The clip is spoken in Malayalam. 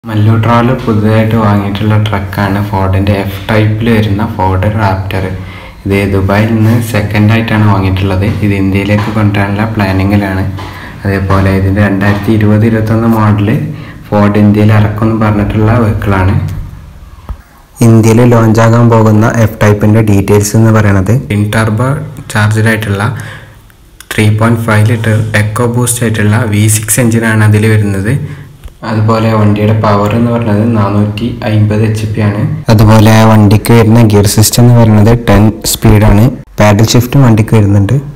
മല്ലൂട്രോയിൽ പുതുതായിട്ട് വാങ്ങിയിട്ടുള്ള ട്രക്കാണ് ഫോർഡിൻ്റെ എഫ് ടൈപ്പിൽ വരുന്ന ഫോർഡ് റാപ്റ്റർ ഇത് ദുബായിൽ നിന്ന് സെക്കൻഡ് ആയിട്ടാണ് വാങ്ങിയിട്ടുള്ളത് ഇത് ഇന്ത്യയിലേക്ക് കൊണ്ടുവരാനുള്ള പ്ലാനിങ്ങിലാണ് അതേപോലെ ഇതിൻ്റെ രണ്ടായിരത്തി ഇരുപത് ഇരുപത്തൊന്ന് മോഡല് ഫോർഡ് ഇന്ത്യയിൽ ഇറക്കുമെന്ന് പറഞ്ഞിട്ടുള്ള വെഹിക്കിളാണ് ഇന്ത്യയിൽ ലോഞ്ച് ആകാൻ പോകുന്ന എഫ് ടൈപ്പിൻ്റെ ഡീറ്റെയിൽസ് എന്ന് പറയുന്നത് ഇൻ ടർബോ ചാർജഡ് ആയിട്ടുള്ള three point five litre EcoBoost ആയിട്ടുള്ള വി സിക്സ് എഞ്ചിനാണ് അതിൽ വരുന്നത് അതുപോലെ വണ്ടിയുടെ പവർ എന്ന് പറയുന്നത് നാനൂറ്റി അമ്പത് എച്ച് പി ആണ് അതുപോലെ വണ്ടിക്ക് വരുന്ന ഗിയർ സിസ്റ്റം എന്ന് പറയുന്നത് ടെൻ സ്പീഡാണ് പാഡൽ ഷിഫ്റ്റും വണ്ടിക്ക് വരുന്നുണ്ട്